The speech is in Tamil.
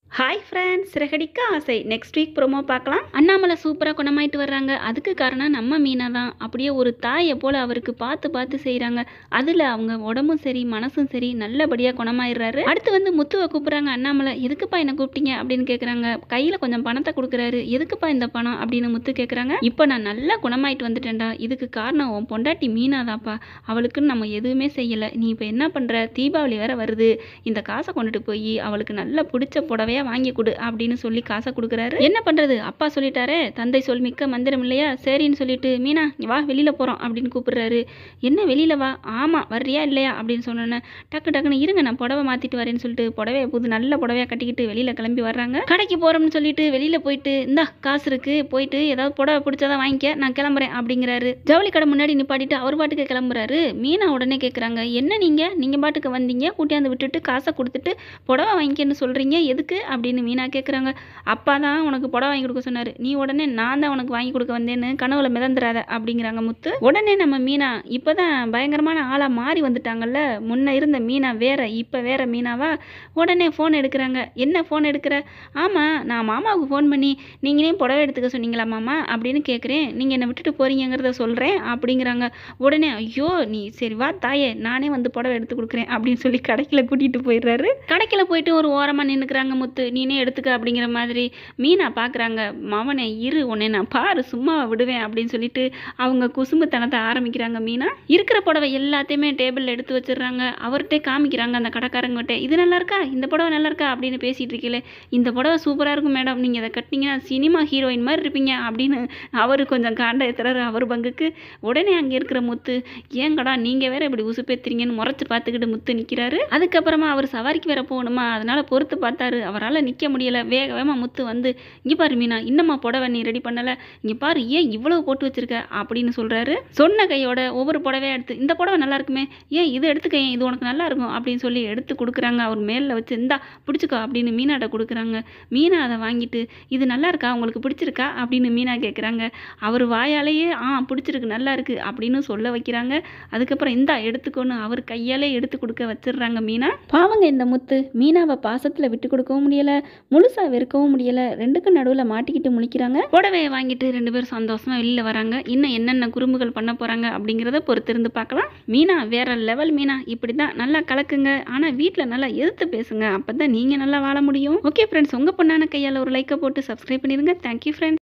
ஹாய் ஃப்ரெண்ட்ஸ் ரெகடிக்க ஆசை நெக்ஸ்ட் வீக் ப்ரோமோ பார்க்கலாம் அண்ணாமலை சூப்பராக குணமாயிட்டு வர்றாங்க அதுக்கு காரணம் நம்ம மீனா தான் அப்படியே ஒரு தாயை போல் அவருக்கு பார்த்து பார்த்து செய்கிறாங்க அதில் அவங்க உடம்பும் சரி மனசும் சரி நல்லபடியாக குணமாயிடுறாரு அடுத்து வந்து முத்துவை கூப்பிட்றாங்க அண்ணாமலை எதுக்குப்பா என்னை கூப்பிட்டீங்க அப்படின்னு கேட்குறாங்க கையில் கொஞ்சம் பணத்தை கொடுக்குறாரு எதுக்குப்பா இந்த பணம் அப்படின்னு முத்து கேட்குறாங்க இப்போ நான் நல்லா குணமாயிட்டு வந்துட்டேன்டா இதுக்கு காரணம் உன் பொண்டாட்டி மீனா தான்ப்பா அவளுக்குன்னு நம்ம எதுவுமே செய்யலை நீ இப்போ என்ன பண்ணுற தீபாவளி வேற வருது இந்த காசை கொண்டுட்டு போய் அவளுக்கு நல்லா பிடிச்ச புடவையா வாங்கி கொடு அப்படின்னு சொல்லி காசை கொடுக்குறாரு என்ன பண்றது அப்பா சொல்லிட்டாரே தந்தை சொல் மிக்க மந்திரம் இல்லையா சரின்னு சொல்லிட்டு மீனா இங்க வா வெளியில போறோம் அப்படின்னு கூப்பிடுறாரு என்ன வெளியில வா ஆமா வர்றியா இல்லையா அப்படின்னு சொன்னோன்னே டக்கு டக்குன்னு இருங்க நான் புடவை மாத்திட்டு வரேன்னு சொல்லிட்டு புடவைய புது நல்ல புடவையா கட்டிக்கிட்டு வெளியில கிளம்பி வர்றாங்க கடைக்கு போறோம்னு சொல்லிட்டு வெளியில போயிட்டு இந்தா காசு இருக்கு போயிட்டு ஏதாவது புடவை பிடிச்சதா வாங்கிக்க நான் கிளம்புறேன் அப்படிங்கிறாரு ஜவுளி கடை முன்னாடி நிப்பாட்டிட்டு அவர் பாட்டுக்கு கிளம்புறாரு மீனா உடனே கேட்குறாங்க என்ன நீங்க நீங்க பாட்டுக்கு வந்தீங்க கூட்டியாந்து விட்டுட்டு காசை கொடுத்துட்டு புடவை வாங்கிக்கன்னு சொல்கிறீங்க எதுக்கு அப்படின்னு மீனா கேட்குறாங்க அப்பா தான் உனக்கு புடவை வாங்கி கொடுக்க சொன்னார் நீ உடனே நான் தான் உனக்கு வாங்கி கொடுக்க வந்தேன்னு கனவுல மிதந்துடாத அப்படிங்கிறாங்க முத்து உடனே நம்ம மீனா இப்போ தான் பயங்கரமான ஆளாக மாறி வந்துட்டாங்கல்ல முன்ன இருந்த மீனா வேற இப்போ வேற மீனாவா உடனே ஃபோன் எடுக்கிறாங்க என்ன ஃபோன் எடுக்கிற ஆமாம் நான் மாமாவுக்கு ஃபோன் பண்ணி நீங்களே புடவை எடுத்துக்க சொன்னீங்களா மாமா அப்படின்னு கேட்குறேன் நீங்கள் என்னை விட்டுட்டு போறீங்கிறத சொல்கிறேன் அப்படிங்கிறாங்க உடனே ஐயோ நீ சரி வா தாயே நானே வந்து புடவை எடுத்து கொடுக்குறேன் அப்படின்னு சொல்லி கடைக்கில கூட்டிகிட்டு போயிடுறாரு கடைக்கில போயிட்டு ஒரு ஓரமாக நின்றுக்கிறாங்க முத்து நீனே எடுத்துக்க அப்படிங்கிற மாதிரி மீனா பார்க்குறாங்க மவனே இரு உன்னை நான் பாரு சும்மா விடுவேன் அப்படின்னு சொல்லிட்டு அவங்க குசும்புத்தனத்தை ஆரம்பிக்கிறாங்க மீனா இருக்கிற புடவை எல்லாத்தையுமே டேபிளில் எடுத்து வச்சிடுறாங்க அவர்கிட்ட காமிக்கிறாங்க அந்த கடைக்காரங்கிட்ட இது நல்லா இருக்கா இந்த புடவை நல்லா இருக்கா அப்படின்னு பேசிட்டு இருக்கீங்களே இந்த புடவை சூப்பராக இருக்கும் மேடம் நீங்கள் இதை கட்டினீங்கன்னா சினிமா ஹீரோயின் மாதிரி இருப்பீங்க அப்படின்னு அவர் கொஞ்சம் காண்ட ஏத்துறாரு அவர் பங்குக்கு உடனே அங்கே இருக்கிற முத்து ஏங்கடா நீங்கள் வேற இப்படி உசுப்பேத்துறீங்கன்னு முறைச்சு பார்த்துக்கிட்டு முத்து நிற்கிறாரு அதுக்கப்புறமா அவர் சவாரிக்கு வேற போகணுமா அதனால பொறுத்து பார்த்தாரு அவரால் நிற்க முடியல வேக வேகமாக முத்து வந்து இங்கே பாரு மீனா இன்னமா புடவை நீ ரெடி பண்ணலை இங்கே பாரு ஏன் இவ்வளவு போட்டு வச்சிருக்க அப்படின்னு சொல்கிறாரு சொன்ன கையோட ஒவ்வொரு புடவையா எடுத்து இந்த புடவை நல்லா இருக்குமே ஏன் இது எடுத்துக்க ஏன் இது உனக்கு நல்லா இருக்கும் அப்படின்னு சொல்லி எடுத்து கொடுக்குறாங்க அவர் மேலில் வச்சு இந்தா பிடிச்சிக்கோ அப்படின்னு மீனாட்ட கொடுக்குறாங்க மீனா அதை வாங்கிட்டு இது நல்லா இருக்கா உங்களுக்கு பிடிச்சிருக்கா அப்படின்னு மீனா கேட்குறாங்க அவர் வாயாலேயே ஆ பிடிச்சிருக்கு நல்லா இருக்கு அப்படின்னு சொல்ல வைக்கிறாங்க அதுக்கப்புறம் இந்தா எடுத்துக்கோன்னு அவர் கையாலே எடுத்து கொடுக்க வச்சிடுறாங்க மீனா பாவங்க இந்த முத்து மீனாவை பாசத்தில் விட்டு கொடுக்கவும் முடியல முழுசா வெறுக்கவும் முடியல ரெண்டுக்கும் நடுவில் மாட்டிக்கிட்டு முழிக்கிறாங்க புடவையை வாங்கிட்டு ரெண்டு பேரும் சந்தோஷமா வெளியில வராங்க இன்னும் என்னென்ன குறும்புகள் பண்ண போறாங்க அப்படிங்கிறத பொறுத்திருந்து பார்க்கலாம் மீனா வேற லெவல் மீனா இப்படி தான் நல்லா கலக்குங்க ஆனா வீட்டில் நல்லா எதிர்த்து பேசுங்க அப்பதான் நீங்க நல்லா வாழ முடியும் ஓகே ஃப்ரெண்ட்ஸ் உங்க பொண்ணான கையால் ஒரு லைக்கை போட்டு சப்ஸ்கிரைப் பண்ணிருங்க தேங்க்யூ ஃப்ரெண்ட்ஸ்